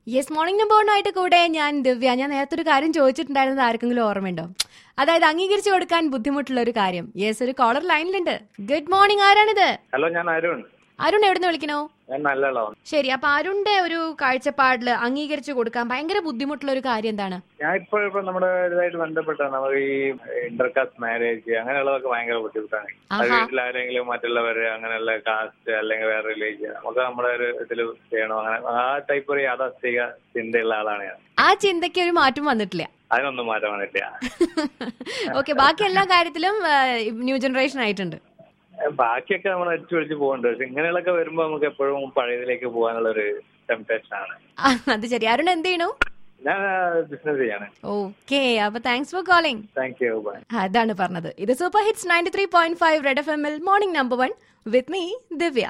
Yes morning നമ്പറിനായിട്ട് കൂടെ ഞാൻ ദിവ്യ ഞാൻ നേരത്തെ ഒരു കാര്യം ചോദിച്ചിട്ടുണ്ടായിരുന്നത് ആർക്കെങ്കിലും ഓർമ്മയുണ്ടോ അതായത് അംഗീകരിച്ചു കൊടുക്കാൻ ബുദ്ധിമുട്ടുള്ള ഒരു കാര്യം യെസ് ഒരു കോളർ ലൈനിലുണ്ട് ഗുഡ് മോർണിംഗ് ആരാണിത് ഹലോ ഞാൻ അരുൺ അരുൺ എവിടുന്ന് വിളിക്കണോ ഞാൻ നല്ലളാണ് ശരി അപ്പൊ അരുണിന്റെ ഒരു കാഴ്ചപ്പാടില് അംഗീകരിച്ചു കൊടുക്കാൻ ഭയങ്കര ബുദ്ധിമുട്ടുള്ള ഒരു കാര്യം എന്താണ് ഞാൻ ഇപ്പോൾ ഇപ്പൊ നമ്മുടെ ഇതായിട്ട് ബന്ധപ്പെട്ട നമ്മൾ ഈ ഇന്റർകാസ്റ്റ് മാരേജ് അങ്ങനെയുള്ളതൊക്കെ ഭയങ്കര ബുദ്ധിമുട്ടാണ് അത് ആഹാ. വീട്ടിലാരെങ്കിലും മറ്റുള്ളവര് അങ്ങനെയുള്ള കാസ്റ്റ് അല്ലെങ്കിൽ വേറെ റിലീജിയൻ നമുക്ക് നമ്മുടെ ഒരു ഇതിൽ ചെയ്യണം അങ്ങനെ ആ ടൈപ്പ് ഒരു യാഥാസ്ഥിക ചിന്തയുള്ള ആളാണ് ഞാൻ ആ ചിന്തയ്ക്ക് ഒരു മാറ്റം വന്നിട്ടില്ല അതിനൊന്നും മാറ്റം വന്നിട്ടില്ല ഓക്കെ ബാക്കി എല്ലാ കാര്യത്തിലും ന്യൂ ജനറേഷൻ ആയിട്ടുണ്ട് ബാക്കിയൊക്കെ നമ്മൾ അടിച്ചു പിടിച്ച് പോകുന്നുണ്ട് പക്ഷെ ഇങ്ങനെയുള്ളൊക്കെ വരുമ്പോ നമുക്ക് എപ്പോഴും പഴയതിലേക്ക് പോകാനുള്ള ഒരു ടെംപ്ടേഷൻ ആണ് ആ, അത് ശരി അരുൺ എന്ത് ചെയ്യണു ഞാൻ ബിസിനസ് ചെയ്യാണ് ഓക്കെ അപ്പൊ thanks for calling thank you bye അതാണ് പറഞ്ഞത് ഇത് super hits ninety three point five red F M എൽ morning number one with me Divya